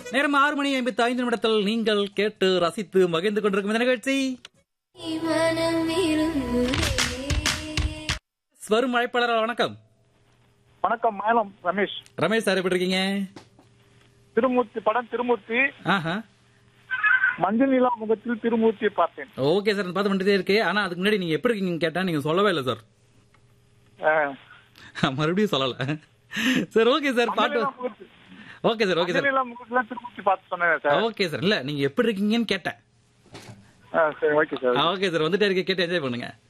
நேரம் ஆறு மணி ஐம்பத்தி ஐந்து நிமிடத்தில் நீங்கள் கேட்டு ரசித்து மகிழ்ந்து கொண்டிருக்கும் இந்த நிகழ்ச்சி மனம் விரும்புதே வரும் அழைப்பாளர் வணக்கம் வணக்கம் மயிலம் ரமேஷ் ரமேஷ் சார் எப்படி இருக்கீங்க திருமூர்த்தி படம் திருமூர்த்தி ஆஹா மஞ்சள் நிலா முகத்தில் திருமூர்த்தியை பார்த்தேன் ஓகே சார் பார்த்து பண்ணிட்டே இருக்கு ஆனா அதுக்கு முன்னாடி நீங்க எப்படி இருக்கீங்க கேட்டா நீங்க சொல்லவே இல்லை சார் அஹ், மறுபடியும் சொல்லல சார் ஓகே சார் மஞ்சள் பாட்டு நிலா முகத்தில் ஓகே சார் ஓகே மஞ்சள் சார் நிலா முகத்தில் திருமூர்த்தி பார்த்து சொன்னேன் சார் ஓகே சார் இல்ல நீங்க எப்படி இருக்கீங்கன்னு கேட்டேன் அஹ், சரி ஓகே சார் ஓகே சார் வந்துட்டே இருக்க கேட்டு என்ஜாய் பண்ணுங்க